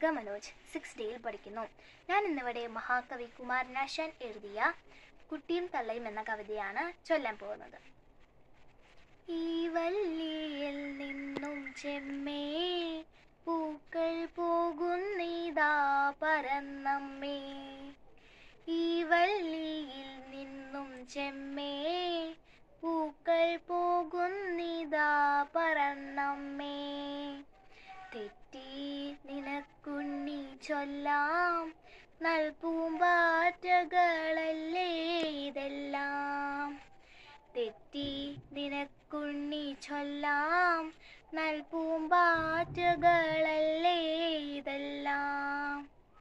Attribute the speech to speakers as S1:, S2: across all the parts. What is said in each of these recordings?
S1: Manoj six ഡിയിൽ പഠിക്കുന്നു ഞാൻ ഇന്നിവിടെ മഹാകവി കുമാരനാശാൻ എഴുതിയ കുട്ടിയും തള്ളയും എന്ന കവിതയാണ് ചൊല്ലാൻ പോകുന്നത് ഈ വല്ലിയിൽ നിന്നും ചെമ്മേ പൂക്കൾ പോകുന്നിതാ പരന്നമ്മേ ഈ വല്ലിയിൽ നിന്നും ചെമ്മേ പൂക്കൾ പോകുന്നിതാ പറന്നമ്മേ തെറ്റി നിനക്കുണ്ണി ചൊല്ലാം നൽപൂമ്പാറ്റകളല്ലേ ഇതെല്ലാം തെറ്റി നിനക്കുണ്ണി ചൊല്ലാം നൽപൂമ്പാറ്റകളല്ലേ ഇതെല്ലാം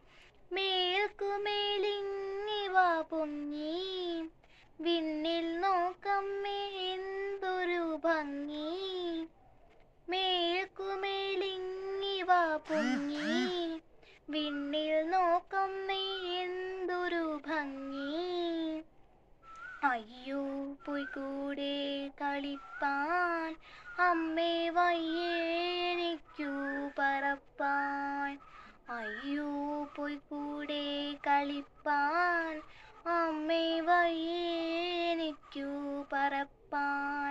S1: മേൽക്കുമേലിങ്ങിവ പൊങ്ങി വിണ്ണിൽ നോക്കമ്മേ എന്തൊരു ഭംഗി മേൽക്കുമേലിങ്ങിവ പൊങ്ങി വിണ്ണിൽ നോക്കമ്മേ എന്തൊരു ഭംഗി അയ്യോ പോയി കൂടെ കളിപ്പാൻ അമ്മേ വയ്യേ എനിക്കു പറപ്പാൻ അയ്യോ പോയി കൂടെ കളിപ്പാൻ അമ്മേ വയ്യേ എനിക്കു പറപ്പാൻ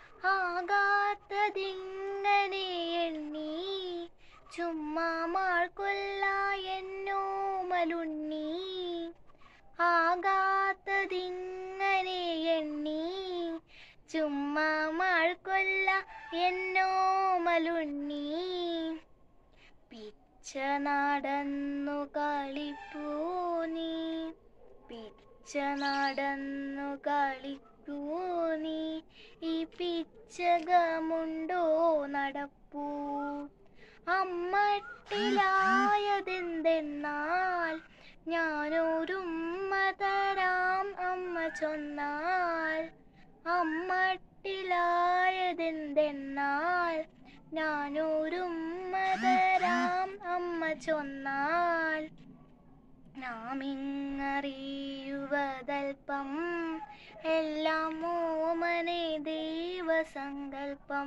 S1: ആകാത്തതിങ്ങനെ എണ്ണി ചുമ്മാ മാൾക്കൊല്ല എന്നോ മലുണ്ണി ആകാത്തതിങ്ങനെ എണ്ണി ചുമ്മാ മാൾക്കൊല്ല എന്നോ മലുണ്ണി പിച്ച നടന്നു കളിപ്പൂ നീ പിച്ച നടന്നു കളിക്കൂ നീ ഈ പിച്ചകമുണ്ടോ നടപ്പൂ അമ്മട്ടിലായതെന്തെന്നാൽ ഞാനൊരുമ്മ തരാം അമ്മ ചൊന്നാൽ അമ്മട്ടിലായതെന്തെന്നാൽ ഞാനൊരുമ്മ തരാം അമ്മ ചൊന്നാൽ നാമിങ്ങറിയുവതൽപ്പം എല്ലാം ഓമനെ ദൈവസങ്കൽപ്പം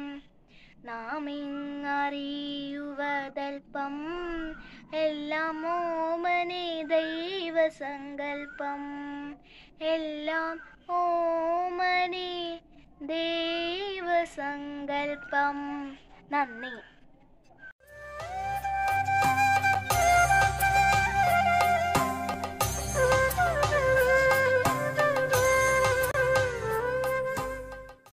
S1: നാമിങ്ങറിയുവതൽപ്പം എല്ലാം ഓമനെ ദൈവസങ്കൽപ്പം എല്ലാം ഓമനെ ദൈവസങ്കൽപ്പം നന്ദി